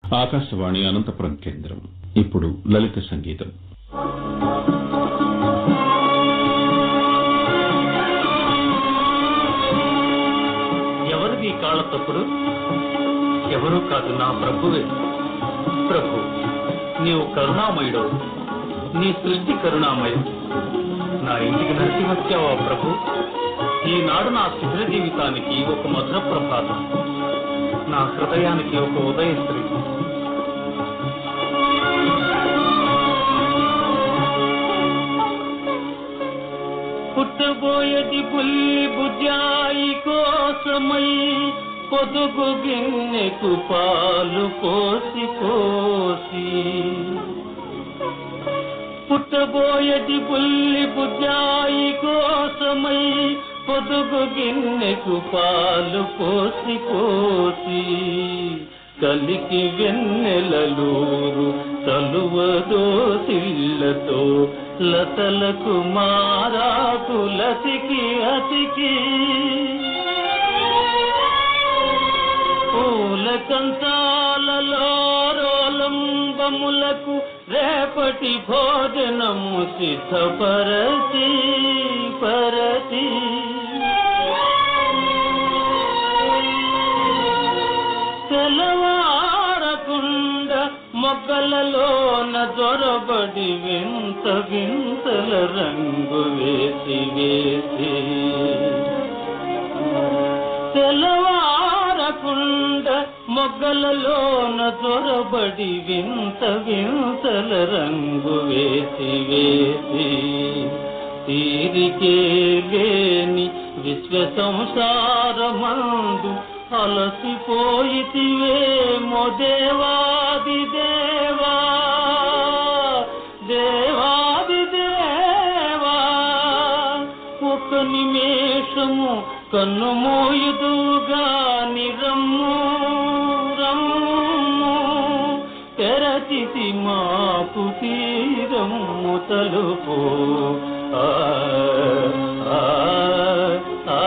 ఆకాశవాణి అనంతపురం కేంద్రం ఇప్పుడు లలిత సంగీతం ఎవరిది కాళ్ళ తప్పుడు ఎవరు కాదు నా ప్రభువే ప్రభు నీవు కరుణామయుడు నీ సృష్టి కరుణామయం నా ఇంటికి నడిచి వచ్చావా ప్రభు ఈనాడు నా శిథిర జీవితానికి ఒక మధుర ప్రభాతం నా హృదయానికి ఒక ఉదయశ్రీ పుట్టబోయేది పుల్లి బుజ్జాయి కోసమై పొదుగు గిన్నెకు పాలు పోసి పోసి పుట్టబోయేది పుల్లి బుజ్జాయి కోసమై పొదుగు గిన్నెకు పాలు పోసి పోసి కలికి వెన్నెలలూరు తలువదో సిల్లతో లతలకు మారాకు లసికి అతికి పూల కంచాలలో రోలంబములకు రేపటి భోజనము సిద్ధపరచి పరచి తెలవారకుండ మొగ్గలలోన జొరబడి వింత వింతల రంగు వేసి వేసి తెలవారకుండ మొగ్గలలోన జొరబడి వింత వింతల రంగు వేసి వేసి తీరికే లేని విశ్వ సంసారమందు అలసిపోయితివే దేవాది దేవా దేవాది దేవా ఒక నిమేషము కన్ను మోయుదుగా నిరమ్ము రమ్ము తెరచితి మాపు తీరమ్ము తలుపు ఆ ఆ ఆ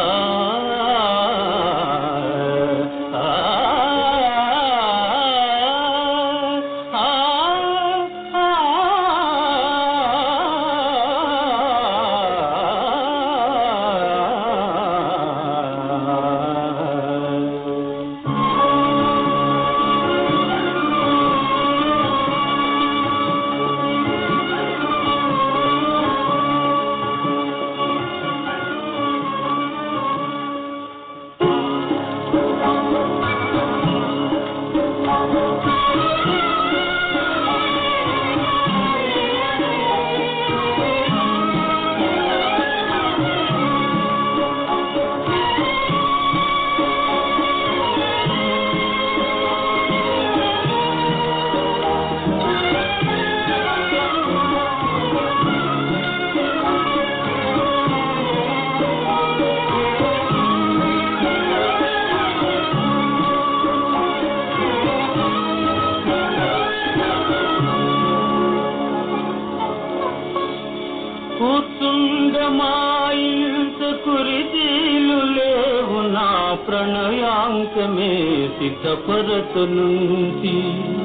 కూర్చుండమాయింత కురిజీలు లేవు నా ప్రణయాంకమే సిద్ధపరత నుంచి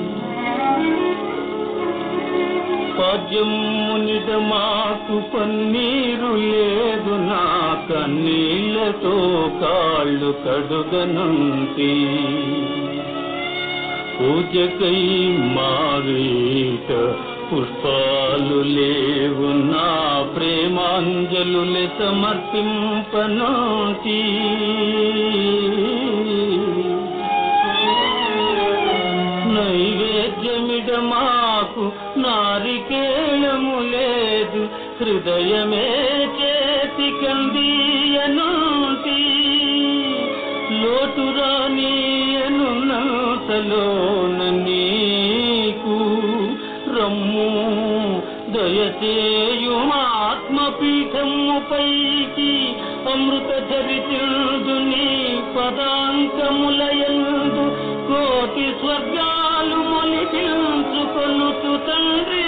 పద్యమునిద మాకు పన్నీరు లేదు నా కన్నీళ్లతో కాళ్ళు కడుగనంతి పూజకై మారీట పుష్పాలు లేవు నా ప్రేమాంజలులే సమర్పింపనోటి నైవేద్యమిడ మాకు నారికేళము లేదు హృదయమే చేతి కందీయనోటి లోటురానియను నతలోన నీకు రమ్ము దయచేయుమాత్మపీఠము పైకి అమృత చరితిందు నీ పదాంకములయందు కోటి స్వర్గాలు మొలిపించుకొనుచు తండ్రి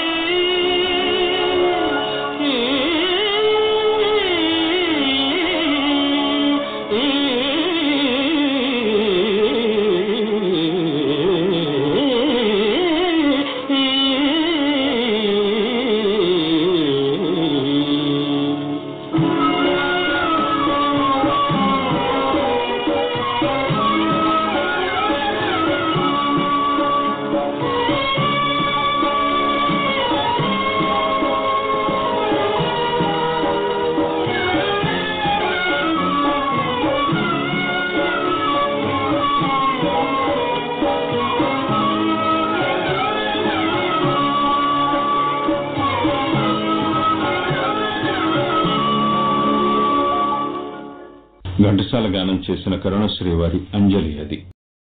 ఈ ఘంటసాల గానం చేసిన కరుణశ్రీ వారి అంజలి అది